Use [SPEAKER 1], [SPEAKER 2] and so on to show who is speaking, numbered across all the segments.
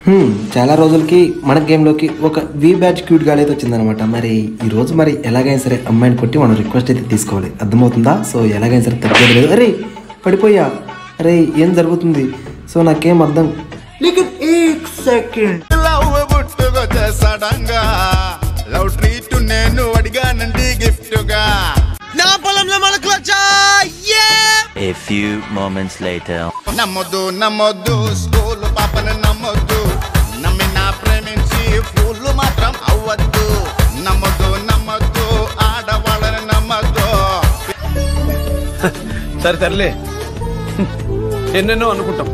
[SPEAKER 1] హ్మ్, చాలా రోజులకి మన గేమ్లోకి ఒక వి బ్యాచ్ క్యూట్ గాలి అయితే వచ్చిందనమాట మరి ఈ రోజు మరి ఎలాగైనా సరే అమ్మాయిని కొట్టి మనం రిక్వెస్ట్ అయితే తీసుకోవాలి అర్థమవుతుందా సో ఎలాగైనా సరే తగ్గేది లేదు అరే పడిపోయా అరే ఏం జరుగుతుంది సో నాకేం అర్థం
[SPEAKER 2] లవ్ పుట్టుకొచ్చే సడంగా లవ్ ట్రీట్ నేను అడిగానండి గిఫ్ట్ గా
[SPEAKER 3] నా పొలంలో మొలకలు వచ్చా
[SPEAKER 4] A few moments later.
[SPEAKER 2] నమ్మొద్దు నమ్మొద్దు స్కూల్ పాపను నమ్మొద్దు నమ్మిన ప్రేమించి ఫూల్ మాత్రం అవ్వద్దు నమ్మొద్దు నమ్మొద్దు ఆడవాళ్ళని నమ్మొద్దు
[SPEAKER 5] సరే తరలే ఎన్నెన్నో అనుకుంటాం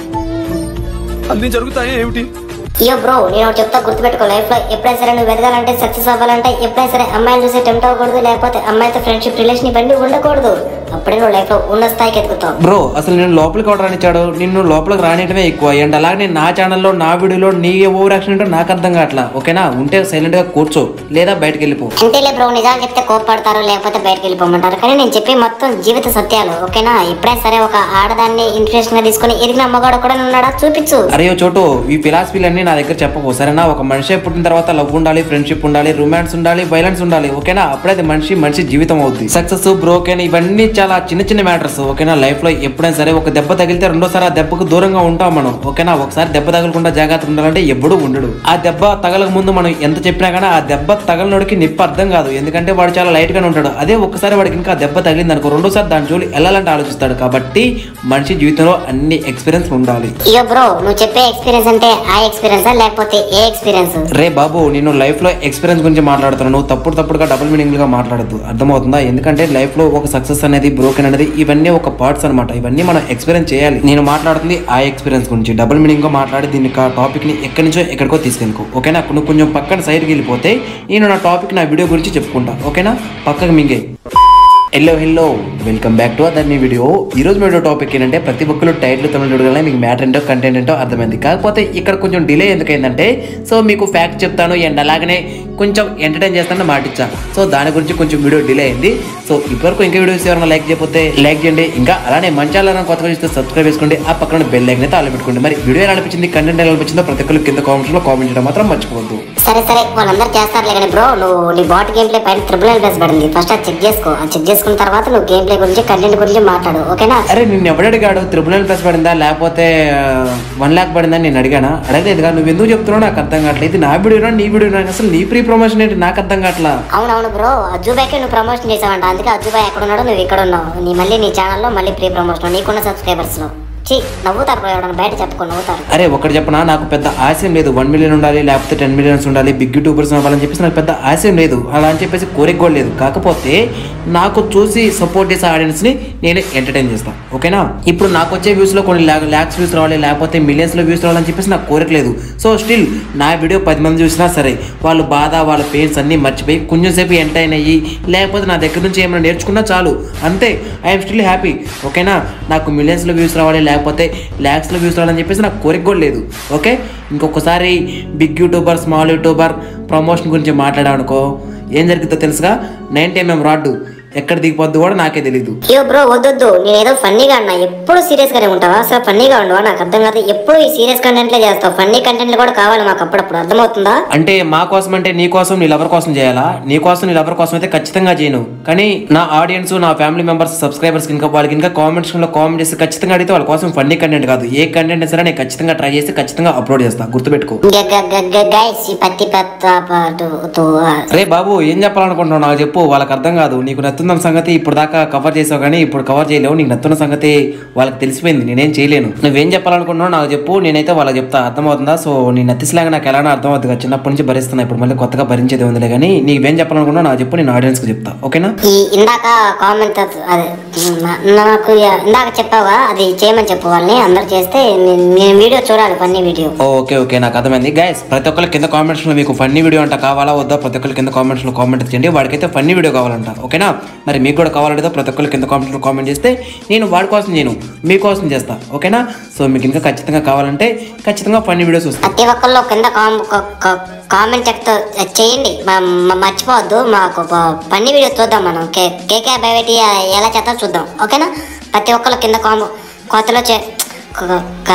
[SPEAKER 5] అన్ని జరుగుతాయి ఏమిటి
[SPEAKER 6] ఇయో బ్రో నేను ఒకటి చెప్తా గుర్తుపెట్టుకో లైఫ్ లో ఎప్పుడైనా సరే నువ్వు ఎదగాలంటే సక్సెస్ అవ్వాలంటే ఎప్పుడైనా సరే అమ్మాయిని చూసి టెంప్ట్ అవ్వకూడదు లేకపోతే అమ్మాయితో ఫ్రెండ్షిప్ రిలేషన్ ఇవన్నీ ఉండకూడదు అప్పుడే నువ్వు లైఫ్ లో ఉన్న స్థాయికి ఎదుగుతావు
[SPEAKER 1] బ్రో అసలు నేను లోపలికి ఎవడు రానిచ్చాడు నిన్ను లోపలికి రానియటమే ఎక్కువ అండ్ అలాగే నా ఛానల్లో నా వీడియోలో నీ ఓవర్ యాక్షన్ ఏంటో నాకు అర్థం కావట్లా ఓకేనా ఉంటే సైలెంట్ గా కూర్చో లేదా బయటకు వెళ్ళిపో
[SPEAKER 6] అంతేలే బ్రో నిజాలు చెప్తే కోప్పడతారు లేకపోతే బయటకు వెళ్ళిపోమంటారు కానీ నేను చెప్పే మొత్తం జీవిత సత్యాలు ఓకేనా ఎప్పుడైనా సరే ఒక ఆడదాన్ని ఇన్స్పిరేషన్ గా తీసుకుని ఎదిగిన అమ్మగాడు కూడా ఉన్నాడా చూపించు
[SPEAKER 1] అరే ఓ చోటు ఈ ఫిలాసఫీలన్నీ నా దగ్గర చెప్పకు సరేనా ఒక మనిషి పుట్టిన తర్వాత లవ్ ఉండాలి ఫ్రెండ్షిప్ ఉండాలి రొమాన్స్ ఉండాలి వైలెన్స్ ఉండాలి ఓకేనా అప్పుడే అది మనిషి మనిషి జీవితం అవుద్ది సక్సెస్ బ్రోకెన్ ఇవన్నీ చాలా చిన్న చిన్న మ్యాటర్స్ ఓకేనా లైఫ్ లో ఎప్పుడైనా సరే ఒక దెబ్బ తగిలితే రెండోసారి ఆ దెబ్బకు దూరంగా ఉంటాం మనం ఓకేనా ఒకసారి దెబ్బ తగలకుండా జాగ్రత్త ఉండాలంటే ఎప్పుడూ ఉండడు ఆ దెబ్బ తగలక ముందు మనం ఎంత చెప్పినా కానీ ఆ దెబ్బ తగలనోడికి నిప్పు అర్థం కాదు ఎందుకంటే వాడు చాలా లైట్ గానే ఉంటాడు అదే ఒక్కసారి వాడికి ఇంకా దెబ్బ తగిలింది అనుకో రెండోసారి దాని జోలి వెళ్ళాలంటే ఆలోచిస్తాడు కాబట్టి మనిషి జీవితంలో అన్ని ఎక్స్పీరియన్స్ ఉండాలి
[SPEAKER 6] ఇయో బ్రో నువ్వు చెప్పే ఎక్స్పీరియన్స్ అంటే ఆ ఎక్స్పీరియన్స్ లేకపోతే ఏ ఎక్స్పీరియన్స్
[SPEAKER 1] రే బాబు నేను లైఫ్ లో ఎక్స్పీరియన్స్ గురించి మాట్లాడుతున్నాను నువ్వు తప్పుడు తప్పుడుగా డబుల్ మీనింగ్ గా మాట్లాడద్దు అర్థమవుతుందా ఎందుకంటే లైఫ్ లో ఒక సక్సెస్ అనేది బ్రోకెన్ అనేది ఇవన్నీ ఒక పార్ట్స్ అన్నమాట ఇవన్నీ మనం ఎక్స్పీరియన్స్ చేయాలి నేను మాట్లాడుతుంది ఆ ఎక్స్పీరియన్స్ గురించి డబుల్ మీనింగ్ గా మాట్లాడి దీన్ని టాపిక్ ని ఎక్కడి నుంచో ఎక్కడికో తీసుకెళ్ళుకో ఓకేనా నువ్వు కొంచెం పక్కన సైడ్కి వెళ్ళిపోతే నేను నా టాపిక్ నా వీడియో గురించి చెప్పుకుంటా ఓకేనా పక్కకు మింగే hello hello welcome back to other మీ వీడియో ఈ రోజు వీడియో టాపిక్ ఏంటంటే ప్రతి ఒక్కరు టైటిల్ తమిళ చూడగానే మీకు మ్యాటర్ ఏంటో కంటెంట్ ఏంటో అర్థమైంది కాకపోతే ఇక్కడ కొంచెం డిలే ఎందుకైందంటే సో మీకు ఫ్యాక్ట్ చెప్తాను అండ్ అలాగనే కొంచెం ఎంటర్టైన్ చేస్తానని మాట ఇచ్చా సో దాని గురించి కొంచెం వీడియో డిలే అయింది సో ఇప్పటివరకు ఇంకా వీడియోస్ ఎవరైనా లైక్ చేయకపోతే లైక్ చేయండి ఇంకా అలానే మంచి అలానే కొత్తగా చూస్తే సబ్స్క్రైబ్ చేసుకోండి ఆ పక్కన బెల్ లైక్ అయితే ఆలో పెట్టుకోండి మరి వీడియో ఎలా అనిపించింది కంటెంట్ ఎలా అనిపించిందో ప్రతి ఒక్కరు కింద కామెంట్స్ లో కామెంట్ చేయడం మాత్రం మర్చిపోవద్దు
[SPEAKER 6] సరే సరే వాళ్ళందరూ చేస్తారులే కానీ బ్రో నువ్వు నీ బాట్ గేమ్ ప్లే పైన త్రిబుల్ ఎల్ ప్లస్ పడింది ఫస్ట్ అది చెక్ చేసుకో అది చెక్ చేసుకున్న తర్వాత నువ్వు గేమ్ ప్లే గురించి కంటెంట్ గురించి మాట్లాడు ఓకేనా
[SPEAKER 1] అరే నిన్ను ఎవడు అడిగాడు త్రిబుల్ నైన్ ప్లస్ పడిందా లేకపోతే వన్ ల్యాక్ పడిందా నేను అడిగానా అడగలేదుగా నువ్వు ఎందుకు చెప్తున్నావు నాకు అర్థం కావట్లేదు ఇది నా వీడియోనా నీ వీడియోనా అసలు నీ ప్రీ ప్రమోషన్ ఏంటి నాకు అర్థం కావట్లా
[SPEAKER 6] అవునవును బ్రో అజ్జుబాయ్కి నువ్వు ప్రమోషన్ చేసావంట అందుకే అజ్జుబాయ్ ఎక్కడ ఉన్నాడో నువ్వు ఇక్కడ ఉన్నావు నీ మళ్ళీ నీ ఛానల్లో మళ్ళీ ప్రీ ప్రమోషన్ నీకున్న సబ్స్క్రైబర్స్ లో చి నవ్వుతారు బ్రో ఎవడన్నా బయట చెప్పుకో నవ్వుతారు
[SPEAKER 1] అరే ఒకటి చెప్పనా నాకు పెద్ద ఆశయం లేదు వన్ మిలియన్ ఉండాలి లేకపోతే టెన్ మిలియన్స్ ఉండాలి బిగ్ యూట్యూబర్స్ అవ్వాలని చెప్పేసి నాకు పెద్ద ఆశయం లేదు అలా అని చెప్పేసి కోరిక కూడా లేదు కాకపోతే నాకు చూసి సపోర్ట్ చేసే ఆడియన్స్ని నేను ఎంటర్టైన్ చేస్తాను ఓకేనా ఇప్పుడు నాకు వచ్చే వ్యూస్లో కొన్ని ల్యాక్స్ వ్యూస్ రావాలి లేకపోతే మిలియన్స్లో వ్యూస్ రావాలని చెప్పేసి నాకు కోరిక లేదు సో స్టిల్ నా వీడియో పది మంది చూసినా సరే వాళ్ళు బాధ వాళ్ళ పెయిన్స్ అన్నీ మర్చిపోయి కొంచెం సేపు ఎంటర్టైన్ అయ్యి లేకపోతే నా దగ్గర నుంచి ఏమైనా నేర్చుకున్నా చాలు అంతే ఐఎమ్ స్టిల్ హ్యాపీ ఓకేనా నాకు మిలియన్స్లో వ్యూస్ రావాలి లేకపోతే ల్యాక్స్లో వ్యూస్ రావాలని చెప్పేసి నాకు కోరిక కూడా లేదు ఓకే ఇంకొకసారి big YouTuber small YouTuber promotion గురించి మాట్లాడామనుకో ఏం జరుగుతుందో తెలుసుగా నైన్టీ ఎంఎం రాడ్డు ఎక్కడ దిగిపోద్దు కూడా నాకే తెలీదు
[SPEAKER 6] అయ్యో బ్రో వద్దొద్దు నేను ఏదో ఫన్నీగా అన్నా ఎప్పుడు సీరియస్ గానే ఉంటావా అసలు ఫన్నీగా ఉండవా నాకు అర్థం కాదు ఎప్పుడు ఈ సీరియస్ కంటెంట్లే చేస్తావు ఫన్నీ కంటెంట్లు కూడా కావాలి మాకు అప్పుడప్పుడు అర్థమవుతుందా
[SPEAKER 1] అంటే మా కోసం అంటే నీ కోసం నీ లవర్ కోసం చేయాలా నీ కోసం నీ లవర్ కోసం అయితే ఖచ్చితంగా చేయను కానీ నా ఆడియన్స్ నా ఫ్యామిలీ మెంబర్స్ సబ్స్క్రైబర్స్ ఇంకా వాళ్ళకి ఇంకా కామెంట్స్ లో కామెంట్ చేసి ఖచ్చితంగా అడిగితే వాళ్ళ కోసం ఫన్నీ కంటెంట్ కాదు ఏ కంటెంట్ సరే నేను ఖచ్చితంగా ట్రై చేసి ఖచ్చితంగా అప్లోడ్ చేస్తా గుర్తుపెట్టుకో
[SPEAKER 6] గైస్ ఈ పత్తి పత్త పాటు తో, ఆ,
[SPEAKER 1] రే బాబు ఏం చెప్పాలనుకుంటున్నావు నాకు చెప్పు వాళ్ళకి అర్థం కాదు నీకు నత్తున్న సంగతి ఇప్పుడు దాకా కవర్ చేసావు కానీ ఇప్పుడు కవర్ చేయలేవు నీకు నత్తున్న సంగతి వాళ్ళకి తెలిసిపోయింది నేనేం చేయలేను నువ్వేం చెప్పాలనుకుంటున్నావు నాకు చెప్పు నేనైతే వాళ్ళకి చెప్తా అర్థమవుతుందా సో నీ నత్తిస్లాగా నాకు ఎలానో అర్థం అవుతుంది కదా చిన్నప్పటి నుంచి భరిస్తున్నా ఇప్పుడు మళ్ళీ కొత్తగా భరించేది ఉందిలే కానీ నీవేం చెప్పాలనుకున్నావు నాకు చెప్పు నేను ఆడియన్స్కి చెప్తా ఓకేనా
[SPEAKER 6] ఈ ఇందాక కామెంట్ అదే నా- నాకు ఇందాక చెప్పావా అది చేయమని చెప్పు వాళ్ళని అందరు చేస్తే నేను నేను వీడియో చూడాలి ఫన్నీ వీడియో
[SPEAKER 1] ఓకే ఓకే నాకు అర్థమైంది గైస్ ప్రతి ఒక్కరి కింద కామెంట్స్ లో మీకు ఫన్నీ వీడియో అంట కావాలా వద్దా ప్రతి ఒక్కరి కింద కామెంట్స్ లో కామెంట్ చేయండి వాడికైతే ఫన్నీ వీడియో కావాలంట ఓకేనా మరి మీకు కూడా కావాలంటే ప్రతి ఒక్కరి కింద కామెంట్స్ లో కామెంట్ చేస్తే నేను వాడి కోసం నేను మీకోసం చేస్తా ఓకేనా సో మీకు ఇంకా ఖచ్చితంగా కావాలంటే ఖచ్చితంగా ఫన్నీ వీడియోస్ వస్తాయి
[SPEAKER 6] ప్రతి ఒక్కళ్ళు కింద కామ్- క- క- కామెంట్ చెక్తో చేయండి మా- మా- మర్చిపోవద్దు మాకు ప- ఫన్నీ వీడియో చూద్దాం మనం కే కేకే బయటి ఎలా చేద్దాం చూద్దాం ఓకేనా ప్రతి ఒక్కళ్ళు కింద కామ్ కొత్తలో చే క- క-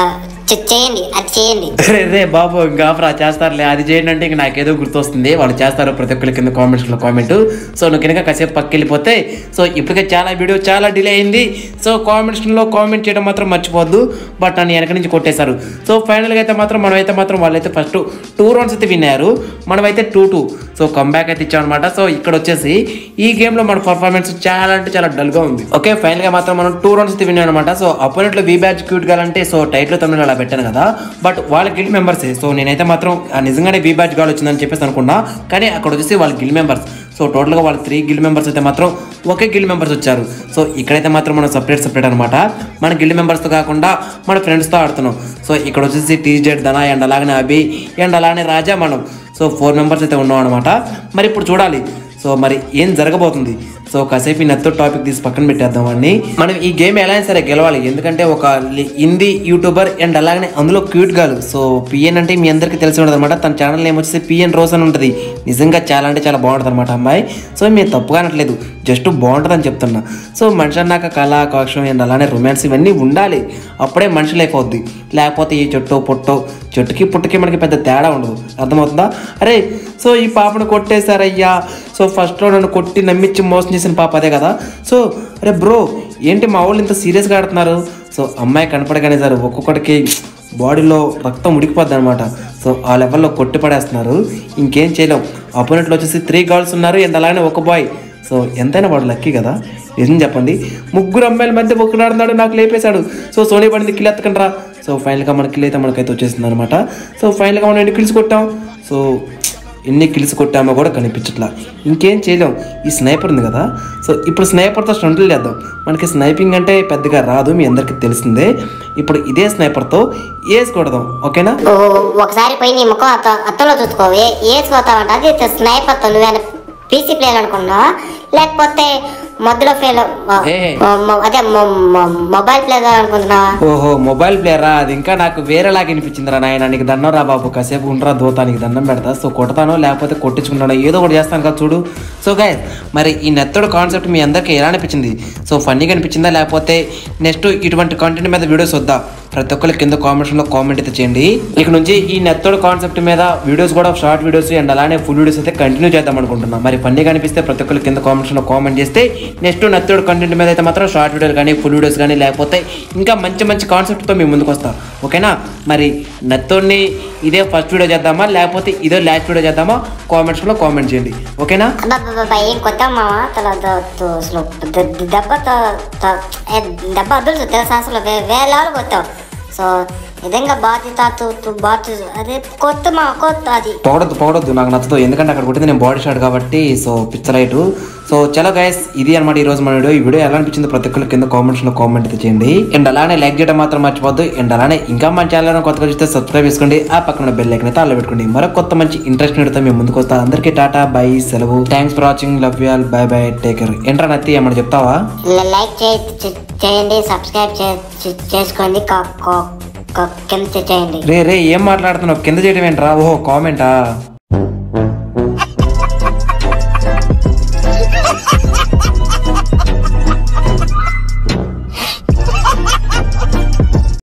[SPEAKER 6] చే- చేయండి అది చేయండి
[SPEAKER 1] రే రే బాబు ఇంకా ఆఫరా చేస్తారులే అది చేయండి అంటే ఇంక నాకేదో గుర్తొస్తుంది వాళ్ళు చేస్తారు ప్రతి ఒక్కరి కింద కామెంట్స్ లో కామెంట్ సో నువ్వు కనుక కాసేపు పక్కకి వెళ్ళిపోతే సో ఇప్పటికే చాలా వీడియో చాలా డిలే అయింది సో కామెంట్స్ లో కామెంట్ చేయడం మాత్రం మర్చిపోవద్దు బట్ నన్ను వెనక నుంచి కొట్టేశారు సో ఫైనల్గా అయితే మాత్రం మనమైతే మాత్రం వాళ్ళైతే ఫస్ట్ టూ రౌండ్స్ అయితే విన్నారు మనమైతే టూ టూ సో కంబ్యాక్ అయితే ఇచ్చామన్నమాట సో ఇక్కడ వచ్చేసి ఈ గేమ్లో మన పర్ఫార్మెన్స్ చాలా అంటే చాలా డల్గా ఉంది ఓకే ఫైనల్గా మాత్రం మనం టూ రౌండ్స్ అయితే విన్నాం అనమాట సో అపోనెంట్లో వి బ్యాచ్ క్యూట్ గాలంటే సో టైటిల్ తమిళ అలా పెట్టాను కదా బట్ వాళ్ళ గిల్ మెంబర్సే సో నేనైతే మాత్రం ఆ నిజంగానే వి బ్యాచ్ గాల్ వచ్చిందని చెప్పేసి అనుకున్నా కానీ అక్కడ వచ్చేసి వాళ్ళ గిల్ మెంబర్స్ సో టోటల్గా వాళ్ళ త్రీ గిల్ మెంబర్స్ అయితే మాత్రం ఒకే గిల్ మెంబర్స్ వచ్చారు సో ఇక్కడైతే మాత్రం మనం సపరేట్ సపరేట్ అనమాట మన గిల్ మెంబర్స్తో కాకుండా మన ఫ్రెండ్స్తో ఆడుతున్నాం సో ఇక్కడ వచ్చేసి టీజెడ్ ధన అండ్ అలాగనే అభి అండ్ అలానే రాజా మనం సో ఫోర్ మెంబర్స్ అయితే ఉన్నాం అనమాట మరి ఇప్పుడు చూడాలి సో మరి ఏం జరగబోతుంది సో కాసేపు ఈ నెత్తో టాపిక్ తీసి పక్కన పెట్టేద్దాం వాడిని మనం ఈ గేమ్ ఎలా అయినా సరే గెలవాలి ఎందుకంటే ఒక లి- హిందీ యూట్యూబర్ అండ్ అలాగనే అందులో క్యూట్ గాలు సో పిఎన్ అంటే మీ అందరికీ తెలిసి ఉండదు అనమాట తన ఛానల్ నేమ్ వచ్చేసి పిఎన్ రోజ్ అని ఉంటుంది నిజంగా చాలా అంటే చాలా బాగుంటుంది అనమాట అమ్మాయి సో మేము తప్పుగా అనట్లేదు జస్ట్ బాగుంటుందని చెప్తున్నా సో మనిషి అన్నాక కళ కాక్షం అండ్ అలానే రొమాన్స్ ఇవన్నీ ఉండాలి అప్పుడే మనిషి లైఫ్ అవుద్ది లేకపోతే ఈ చెట్టు పొట్టో చెట్టుకి పుట్టకి మనకి పెద్ద తేడా ఉండదు అర్థమవుతుందా అరే సో ఈ పాపను కొట్టేశారయ్యా సో ఫస్ట్లో నన్ను కొట్టి నమ్మించి మోసం చేసిన పాప అదే కదా సో అరే బ్రో ఏంటి మా వాళ్ళు ఇంత సీరియస్గా ఆడుతున్నారు సో అమ్మాయి కనపడగానే సార్ ఒక్కొక్కడికి బాడీలో రక్తం ఉడికిపోద్ది అనమాట సో ఆ లెవెల్లో కొట్టి పడేస్తున్నారు ఇంకేం చేయలేం అపోనెంట్లో వచ్చేసి త్రీ గర్ల్స్ ఉన్నారు అండ్ అలానే ఒక బాయ్ సో ఎంతైనా వాడు లక్కీ కదా నిజం చెప్పండి ముగ్గురు అమ్మాయిల మధ్య ఒకడాడున్నాడు నాకు లేపేశాడు సో సోనీ పడింది కిల్ ఎత్తకండి రా సో ఫైనల్గా మన కిల్ అయితే మనకైతే వచ్చేసింది అనమాట సో ఫైనల్గా మనం ఎన్ని కిల్స్ కొట్టాం సో ఎన్ని కిల్స్ కొట్టామో కూడా కనిపించట్లా ఇంకేం చేయలేం ఈ స్నైపర్ ఉంది కదా సో ఇప్పుడు స్నైపర్తో స్టంట్లు చేద్దాం మనకి స్నైపింగ్ అంటే పెద్దగా రాదు మీ అందరికీ తెలిసిందే ఇప్పుడు ఇదే స్నైపర్తో వేసి కొడదాం ఓకేనా
[SPEAKER 6] ఓ ఒకసారి పోయి నీ ముఖం అత్త అత్తలో చూసుకో ఏ వేసుకోతావంట అది స్నైపర్ నువ్వేనా పీసీ ప్లేయర్ అనుకున్నావా లేకపోతే మధ్యలో ఫెయిల్
[SPEAKER 1] ఏ.
[SPEAKER 6] అదే మొ- మొ- మొబైల్ ప్లేయర్ అనుకుంటున్నావా
[SPEAKER 1] ఓహో మొబైల్ ప్లేయరా అది ఇంకా నాకు వేరేలాగా అనిపించిందిరా నాయన నీకు దండం రా బాబు కాసేపు ఉండరా దోతా నీకు దండం పెడతా సో కొడతాను లేకపోతే కొట్టించుకుంటాను ఏదో ఒకటి చేస్తాను కదా చూడు సో గాయ్ మరి ఈ నెత్తడు కాన్సెప్ట్ మీ అందరికీ ఎలా అనిపించింది సో ఫన్నీగా అనిపించిందా లేకపోతే నెక్స్ట్ ఇటువంటి కంటెంట్ మీద వీడియోస్ వద్దా ప్రతి ఒక్కరి కింద కామెంట్స్లో కామెంట్ అయితే చేయండి ఇక నుంచి ఈ నెత్తడు కాన్సెప్ట్ మీద వీడియోస్ కూడా షార్ట్ వీడియోస్ అండ్ అలానే ఫుల్ వీడియోస్ అయితే కంటిన్యూ చేద్దాం అనుకుంటున్నాం మరి ఫన్నీగా అనిపిస్తే ప్రతి ఒక్కరి కింద కామెంట్స్లో కామెంట్ చేస్తే నెక్స్ట్ నెత్తడు కంటెంట్ మీద అయితే మాత్రం షార్ట్ వీడియోలు కానీ ఫుల్ వీడియోస్ కానీ లేకపోతే ఇంకా మంచి మంచి కాన్సెప్ట్తో మేము ముందుకు వస్తాం ఓకేనా మరి నెత్తోడిని ఇదే ఫస్ట్ వీడియో చేద్దామా లేకపోతే ఇదే లాస్ట్ వీడియో చేద్దామా కామెంట్స్లో కామెంట్ చేయండి ఓకేనా
[SPEAKER 6] అబ్బాబ్బా ఏం కొత్త మావా తల ద- ద- అసలు ద- ద- దెబ్బ త- త- ఏ, దెబ్బ అదులు తెలుసా అసలు వే వేరే లెవెల్ కొత్తావు సో నిజంగా బాధ్యత తు- తు- బాధ్యత అదే కొత్త మా కొత్త అది
[SPEAKER 1] పొగడొద్దు పొగడొద్దు నాకు నచ్చదు ఎందుకంటే అక్కడ కొట్టింది నేను బాడీ షాట్ కాబట్టి సో పిక్చరైట్ సో చలో గైస్ ఇది అనమాట ఈ రోజు మన వీడియో ఈ వీడియో ఎలా అనిపించింది ప్రతి ఒక్కరు కింద కామెంట్స్ లో కామెంట్ అయితే చేయండి అండ్ అలానే లైక్ చేయడం మాత్రం మర్చిపోద్దు అండ్ అలానే ఇంకా మన ఛానల్ కొత్తగా చూస్తే సబ్స్క్రైబ్ చేసుకోండి ఆ పక్కన బెల్ ఐకన్ అయితే అలా పెట్టుకోండి మరో కొత్త మంచి ఇంట్రెస్ట్ పెడితే మేము ముందుకు వస్తాం అందరికీ టాటా బై సెలవు thanks for watching love you all bye bye take care ఏంట్రా నత్తి ఏమన్నా చెప్తావా
[SPEAKER 6] ల- లైక్ చే చే- చేయండి సబ్స్క్రైబ్ చే- చే- చేసుకోండి కా- కా- కా- కింద చేయండి
[SPEAKER 1] రే రే ఏం మాట్లాడుతున్నావు కింద చేయడం ఏంట్రా ఓహో కామెంటా